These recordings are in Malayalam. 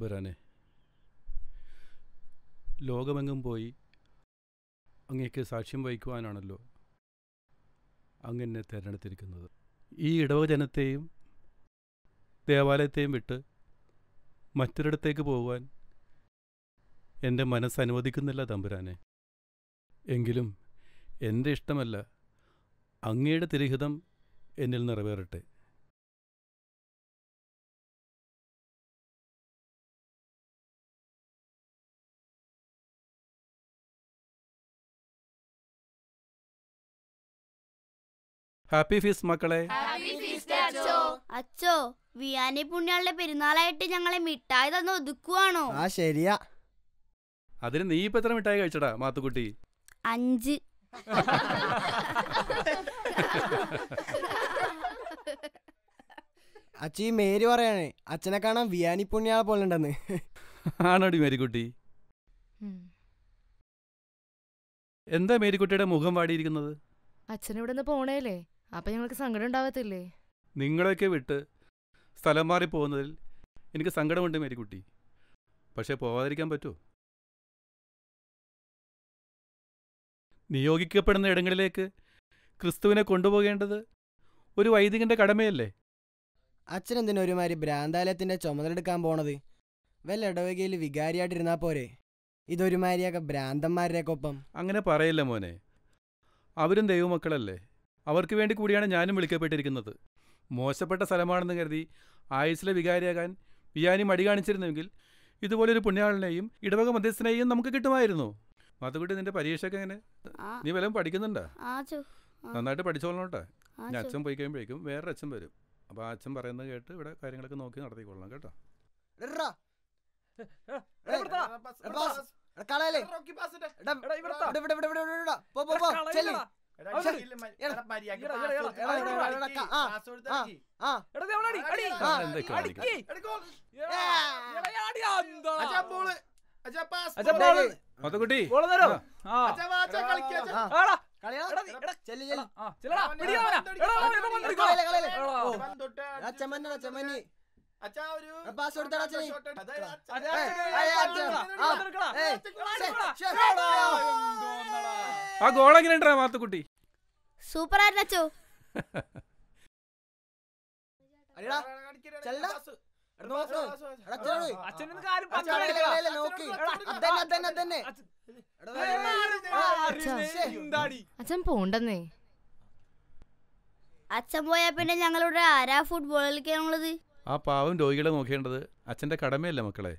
തമ്പുരാനെ ലോകമെങ്ങും പോയി അങ്ങേക്ക് സാക്ഷ്യം വഹിക്കുവാനാണല്ലോ അങ്ങനെ തിരഞ്ഞെടുത്തിരിക്കുന്നത് ഈ ഇടവ ജനത്തെയും ദേവാലയത്തെയും വിട്ട് മറ്റൊരിടത്തേക്ക് പോകുവാൻ എൻ്റെ മനസ്സ് അനുവദിക്കുന്നില്ല തമ്പുരാനെ എങ്കിലും എൻ്റെ ഇഷ്ടമല്ല അങ്ങയുടെ തിരഹിതം എന്നിൽ നിറവേറട്ടെ ഹാപ്പി ഫീസ് മക്കളെ അച്ചോ വിയാനി പുണ്യാളുടെ പെരുന്നാളായിട്ട് ഞങ്ങളെ മിഠായി തന്ന് ഒതുക്കുവാണോ ആ ശരിയാ അതിന് നീ ഇപ്പം എത്ര മിഠായി കഴിച്ചടാ മാത്തുക്കുട്ടി അഞ്ച് അച്ഛ ഈ മേരി പറയണേ അച്ഛനെ കാണാൻ വിയാനി പുണ്യാളെ പോലെ ഉണ്ടെന്ന് ആണോടി മേരിക്കുട്ടി എന്താ മേരിക്കുട്ടിയുടെ മുഖം വാടിയിരിക്കുന്നത് അച്ഛൻ ഇവിടെ നിന്ന് പോണേലേ അപ്പൊ ഞങ്ങൾക്ക് സങ്കടം ഉണ്ടാവത്തില്ലേ നിങ്ങളെയൊക്കെ വിട്ട് സ്ഥലം മാറി പോകുന്നതിൽ എനിക്ക് സങ്കടമുണ്ട് മേരിക്കുട്ടി പക്ഷേ പോവാതിരിക്കാൻ പറ്റുമോ നിയോഗിക്കപ്പെടുന്ന ഇടങ്ങളിലേക്ക് ക്രിസ്തുവിനെ കൊണ്ടുപോകേണ്ടത് ഒരു വൈദികന്റെ കടമയല്ലേ അച്ഛൻ എന്തിനാ ഒരുമാതിരി ഭ്രാന്താലയത്തിന്റെ ചുമതലെടുക്കാൻ പോണത് വല്ല ഇടവകയിൽ വികാരിയായിട്ടിരുന്നാ പോരെ ഇതൊരുമാതിരിയൊക്കെ ഭ്രാന്തന്മാരുടെയൊക്കെ ഒപ്പം അങ്ങനെ പറയില്ല മോനെ അവരും ദൈവമക്കളല്ലേ അവർക്ക് വേണ്ടി കൂടിയാണ് ഞാനും വിളിക്കപ്പെട്ടിരിക്കുന്നത് മോശപ്പെട്ട സ്ഥലമാണെന്ന് കരുതി ആയുസിലെ വികാരിയാകാൻ വിയാനി മടി കാണിച്ചിരുന്നെങ്കിൽ ഇതുപോലൊരു പുണ്യാളിനെയും ഇടവക മധ്യസ്ഥനെയും നമുക്ക് കിട്ടുമായിരുന്നു മാത്തുക്കുട്ടി നിന്റെ പരീക്ഷയൊക്കെ എങ്ങനെ ആ നീ വല്ലതും പഠിക്കുന്നുണ്ടോ ആ ചോ ആ, നന്നായിട്ട് പഠിച്ചോളണോട്ടെ ആ ഞാൻ ചോ. അച്ഛൻ പോയി കഴിയുമ്പോഴേക്കും വേറൊരു അച്ഛൻ വരും അപ്പോൾ ആ അച്ഛൻ പറയുന്നത് കേട്ട് ഇവിടെ കാര്യങ്ങളൊക്കെ നോക്കി നടത്തിക്കൊള്ളണം കേട്ടോ എടാ, കളയല്ലേ? എടാ, ഇവിടെ, ഇവിടെ, ഇവിടെ, ഇവിടെ, ഇവിടെ, ഇവിടെ. പോ, പോ, പോ. ചെല്ല്. ആ, ആ. എന്തൊക്കെ കാണിക്കാം. ബോള്. മാത്തുക്കുട്ടി ആ. കളിയാ? ചെല്ല്, ചെല്ല്. കളയല്ലേ, കളയല്ലേ. ഓ. ആ, ചെമ്മന്നെടാ, ചെമ്മന്നി. ആ, പാസ് കൊടുത്തെടാ, അച്ഛന്. ഏയ്, ഏയ്, അച്ഛാ. ആ. ഏയ്, ശ്ശെ, ശ്ശെ. ആ ഗോൾ എങ്ങനെയുണ്ടാ മാത്തുക്കുട്ടി സൂപ്പർ ആയിരുന്നു അച്ചോ അടിയെടാ. ചെല്ലടാ. എടാ, നോക്ക്. എടാ, ചെല്ല്. അച്ഛനൊന്നും കാര്യം അച്ഛാ, കളയല്ലേ, കളയല്ലേ, നോക്ക്. അതന്നെ, അതന്നെ, അതന്നെ. എടാ, ആ, അച്ഛാ. ശ്ശെ. അച്ഛൻ പോണ്ടെന്നേ അച്ഛൻ പോയാൽ പിന്നെ ഞങ്ങളിവിടെ ആരാ ഫുട്ബോൾ കളിക്കാനുള്ളത് ആ പാവം രോഗികളെ നോക്കേണ്ടത് അച്ഛൻ്റെ കടമയല്ലേ മക്കളെ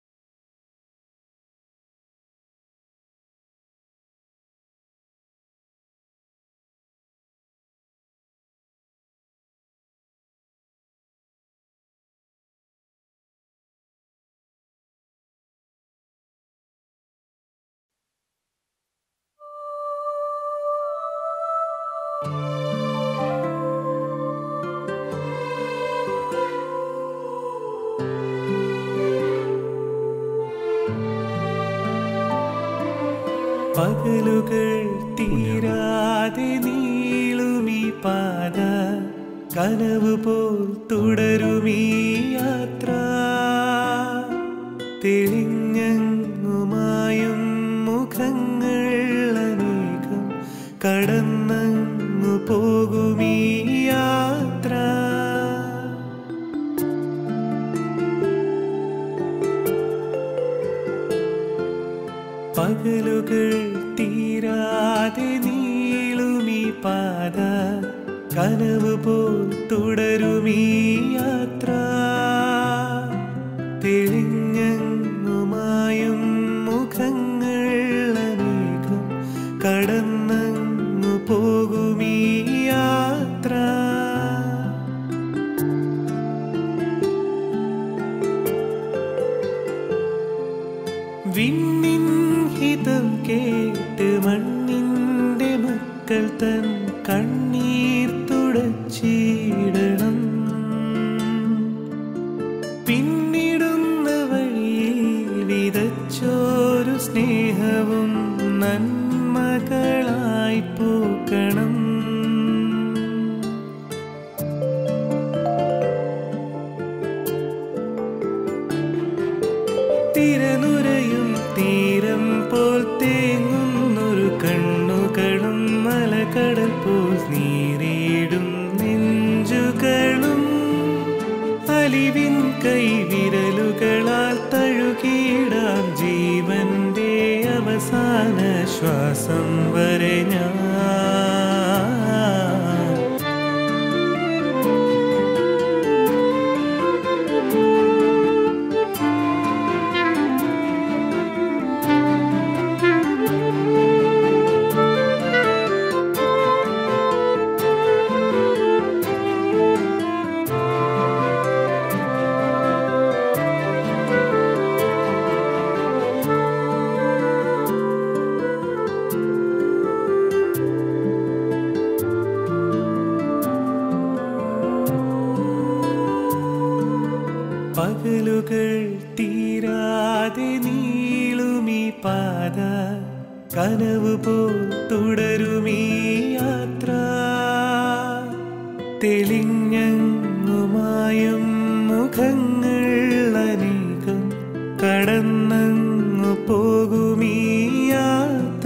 പകലുകൾ തീരാതെ നീളുമീ പാത കനവ് പോൽ തുടരുമീ യാത്ര തെളിഞ്ഞങ്ങുമായും മുഖങ്ങൾ അനേകം കടന്നങ്ങു പോകുമീ യാത്ര പകലുകൾ തീരാതെ നീളുമീ പാത കനവ് പോൽ തുടരുമീ യാത്ര തെളിഞ്ഞങ്ങുമായും മുഖങ്ങൾ അനേകം കടന്നങ്ങു പോകുമീ യാത്ര വിണ്ണിൻ ഹിതം കേട്ട് മണ്ണിൻ്റെ മക്കൾ തൻ കണ്ണീർ തുടച്ചിടണം പിന്നിടുന്ന വഴിയിൽ വിതച്ചോരു സ്നേഹവും നന്മകളായി പോക്കണം ശ്വാസം വരെ ഞാൻ പകലുകൾ തീരാതെ നീളുമീ പാത കനവ് പോൽ തുടരുമീ യാത്ര തെളിഞ്ഞങ്ങുമായും മുഖങ്ങൾ അനേകം കടന്നങ്ങു പോകുമീ യാത്ര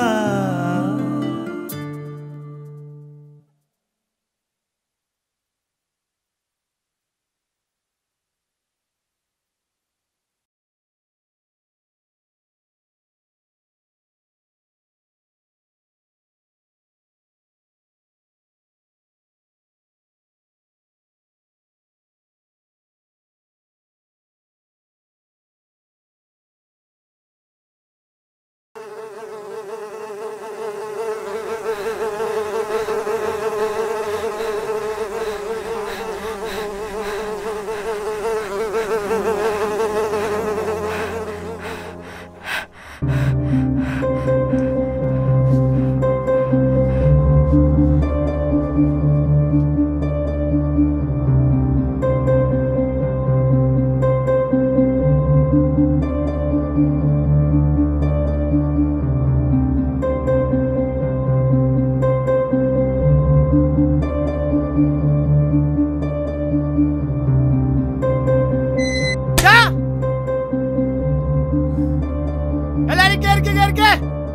എല്ലാരും കേറിക്ക് കേറിക്ക്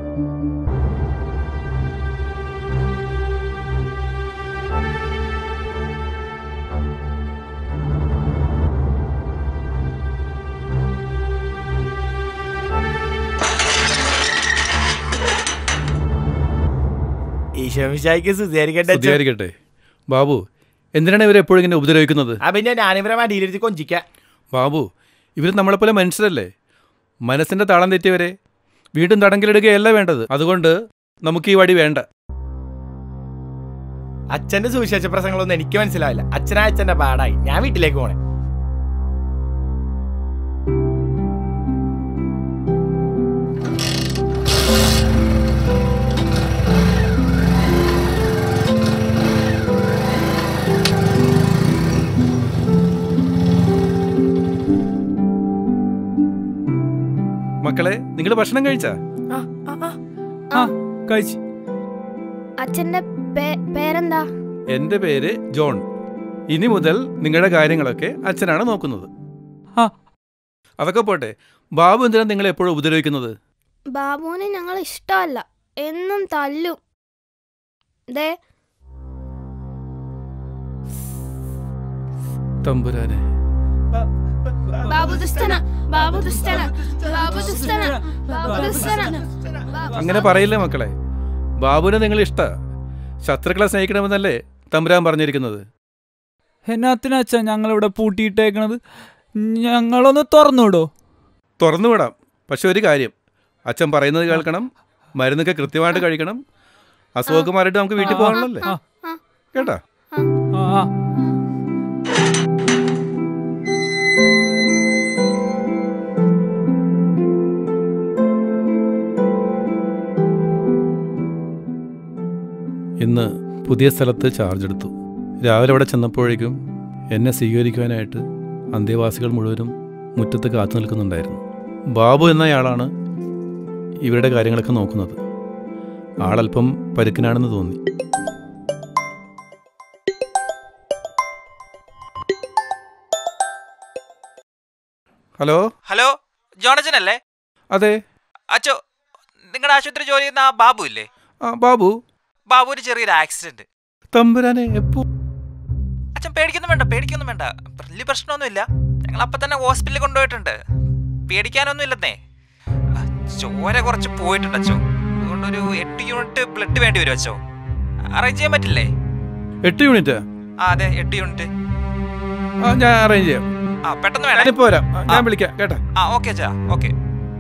ഈശോമിശായിക്ക് സുധീകരിക്കട്ടെ അച്ഛൻ. സ്തുതിയായിരിക്കട്ടെ ബാബു എന്തിനാണ് ഇവരെ എപ്പോഴും ഇങ്ങനെ ഉപദ്രവിക്കുന്നത് ആ പിന്നെ ഞാനിവരെ മടിയിലിരുത്തി കൊഞ്ചിക്കാം ബാബു ഇവർ നമ്മളെപ്പോലെ മനുഷ്യരല്ലേ മനസ്സിന്റെ താളം തെറ്റിയവരെ വീണ്ടും തടങ്കലിടുകയല്ല വേണ്ടത് അതുകൊണ്ട് നമുക്ക് ഈ വടി വേണ്ട അച്ഛന്റെ സുവിശേഷ പ്രസംഗങ്ങളൊന്നും എനിക്ക് മനസ്സിലാവില്ല അച്ഛനാ അച്ഛന്റെ പാടായി ഞാൻ വീട്ടിലേക്ക് പോണേ മക്കളെ നിങ്ങൾ ഭക്ഷണം കഴിച്ചാ കഴിച്ചു അച്ഛന്റെ പേരെന്താ എന്റെ പേര് ജോൺ ഇനി മുതൽ നിങ്ങളുടെ കാര്യങ്ങളൊക്കെ അച്ഛനാണ് നോക്കുന്നത് അതൊക്കെ പോട്ടെ ബാബു എന്തിനാണ് നിങ്ങളെ എപ്പോഴും ഉപദ്രവിക്കുന്നത് ബാബുവിന് ഞങ്ങൾ ഇഷ്ടമല്ല എന്നും തല്ലും ദേ തമ്പുരാനെ ബാബു ദുഷ്ടന ബാബു ദുഷ്ടന ബാബു ദുഷ്ടന ബാബു ദുഷ്ടന അങ്ങനെ പറയില്ല മക്കളെ ബാബുവിനെ നിങ്ങൾ ഇഷ്ട ശത്രുക്കളെ സ്നേഹിക്കണമെന്നല്ലേ തമ്പുരാൻ പറഞ്ഞിരിക്കുന്നത് എന്നാത്തിനാ അച്ഛാ ഞങ്ങളിവിടെ പൂട്ടിയിട്ടേക്കണത് ഞങ്ങളൊന്ന് തുറന്നുവിടോ തുറന്നു വിടാം പക്ഷെ ഒരു കാര്യം അച്ഛൻ പറയുന്നത് കേൾക്കണം മരുന്നൊക്കെ കൃത്യമായിട്ട് കഴിക്കണം അസുഖമൊക്കെ മാറിയിട്ട് നമുക്ക് വീട്ടിൽ ആ. പോകാനുള്ളല്ലേ ആ, ആ. കേട്ടാ ആ ആ. ഇന്ന് പുതിയ സ്ഥലത്ത് ചാർജ് എടുത്തു രാവിലെ അവിടെ ചെന്നപ്പോഴേക്കും എന്നെ സ്വീകരിക്കുവാനായിട്ട് അന്തേവാസികൾ മുഴുവനും മുറ്റത്ത് കാത്തു നിൽക്കുന്നുണ്ടായിരുന്നു ബാബു എന്നയാളാണ് ഇവരുടെ കാര്യങ്ങളൊക്കെ നോക്കുന്നത് ആളല്പം പരുക്കനാണെന്ന് തോന്നി ഹലോ ഹലോ ജോണച്ചനല്ലേ അതെ അച്ചോ നിങ്ങളുടെ ആശുപത്രി ജോലി ചെയ്യുന്ന ആ ബാബു ഇല്ലേ ആ ബാബു ബാബുവിന് ചെറിയൊരു ആക്സിഡന്റ് തമ്പുരാനെ എപ്പോ അച്ഛൻ പേടിക്കൊന്നും വേണ്ട പേടിക്കൊന്നും വേണ്ട വലിയ പ്രശ്നമൊന്നുമില്ല ഞങ്ങൾ അപ്പൊ തന്നെ ഹോസ്പിറ്റലിൽ കൊണ്ടുപോയിട്ടുണ്ട് പേടിക്കാനൊന്നും ഇല്ലെന്നേ ആ, ചോര കുറച്ച് പോയിട്ടുണ്ട് അച്ചോ അതുകൊണ്ട് അതുകൊണ്ട് ഒരു എട്ട് യൂണിറ്റ് ബ്ലഡ് വേണ്ടി വരും അച്ഛോ അറേഞ്ച് ചെയ്യാൻ പറ്റില്ലേ എട്ട് യൂണിറ്റ് ആ അതെ എട്ട് യൂണിറ്റ് ആ ഞാൻ അറേഞ്ച് ചെയ്യാം ആ പെട്ടെന്ന് വേണേ ഞാനിപ്പോ വരാം ആ, ഞാൻ ആ. വിളിക്കാം കേട്ടാ ആ ഓക്കെ അച്ഛാ ഓക്കെ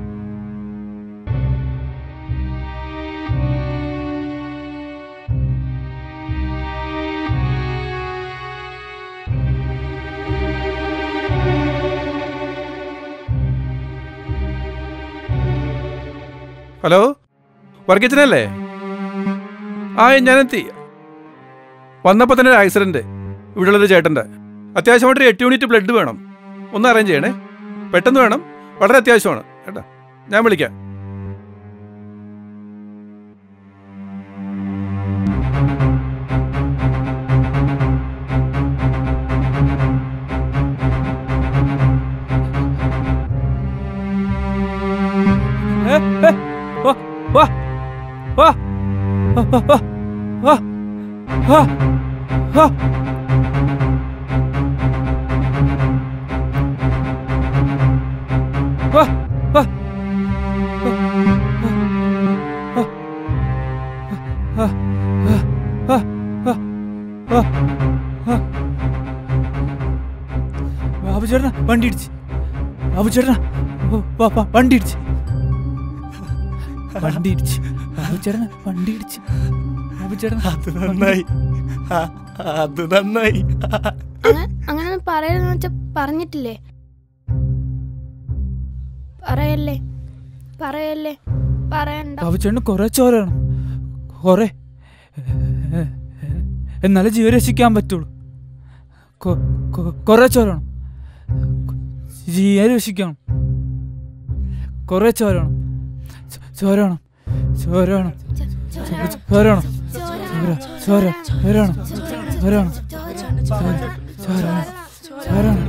ഹലോ വർക്കിച്ചനല്ലേ ആ ഞാനെത്തി വന്നപ്പോൾ തന്നെ ഒരു ആക്സിഡൻറ്റ് ഇവിടെയുള്ളൊരു ചേട്ടൻ്റെ അത്യാവശ്യമായിട്ട് ഒരു എട്ട് യൂണിറ്റ് ബ്ലഡ് വേണം ഒന്ന് അറേഞ്ച് ചെയ്യണേ പെട്ടെന്ന് വേണം വളരെ അത്യാവശ്യമാണ് കേട്ടോ ഞാൻ വിളിക്കാം ഏ, ഏ, വാ, വാ, വാ, വാ, വാ, വാ, വാ, വാ. വാ, വാ, വാ, വാ, വാ, വാ, വാ, വാ, വാ. ബാബു ചേട്ടനാ വണ്ടി ഇടിച്ച് ബാബു ചേട്ടനാ വാ, വാ, വണ്ടി ഇടിച്ച് വണ്ടി ഇടിച്ച് ബാബു ചേട്ടനാ വണ്ടി ഇടിച്ച് ബാബു ചേട്ടൻ അത് നന്നായി ആ, അത് നന്നായി അങ്ങ- അങ്ങനെ പറയരുതെന്ന് വെച്ചാ പറഞ്ഞിട്ടില്ലേ പറയല്ലേ പറയല്ലേ പറയണ്ട ബാബു ചേട്ടന് കുറെ ചോരണം കുറെ എന്നാലേ ജീവൻ രക്ഷിക്കാൻ പറ്റുള്ളൂ കൊ- കൊ- കുറെ ചോരണം ജീവൻ രക്ഷിക്കണം കുറെ ചോരണം ചോ- ചോരണം ചോരണം ചോരണം ചോര ചോര ചോരണം ചോരണം ചോര ചോരണം ചോരണം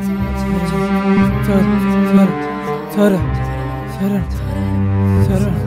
ചോര ചോര ചോര ചോരണം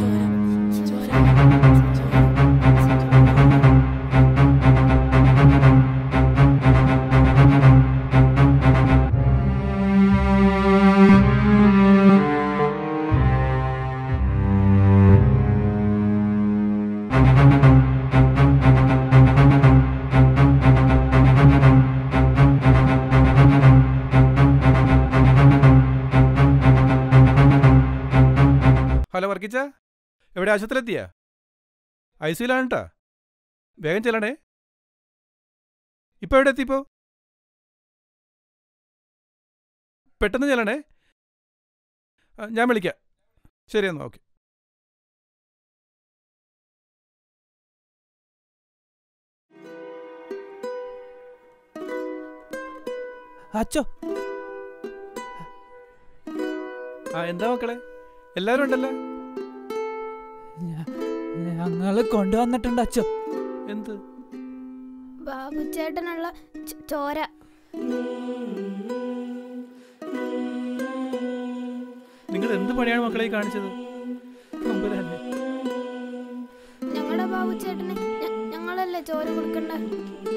ഹലോ വർക്കിച്ച എവിടെ ആശുപത്രി എത്തിയാ ഐ സിയിലാണ് കേട്ടാ വേഗം ചെല്ലണേ ഇപ്പൊ എവിടെ എത്തിപ്പോ പെട്ടെന്ന് ചെല്ലണേ ആ, ഞാൻ വിളിക്കാം ശരി എന്നാ ഓക്കെ അച്ചോ ആ എന്താ മക്കളെ എല്ലാവരും ഉണ്ടല്ലേ ഞങ്ങള് കൊണ്ടുവന്നിട്ടുണ്ട് അച്ചോ എന്ത് ബാബു ചേട്ടനുള്ള ച- ചോര നിങ്ങൾ എന്ത് പണിയാണ് മക്കളെ ഈ കാണിച്ചത് തമ്പുരാനെ. ഞങ്ങളുടെ ബാബു ചേട്ടന് ഞ- ഞങ്ങളല്ലേ ചോര കൊടുക്കണ്ട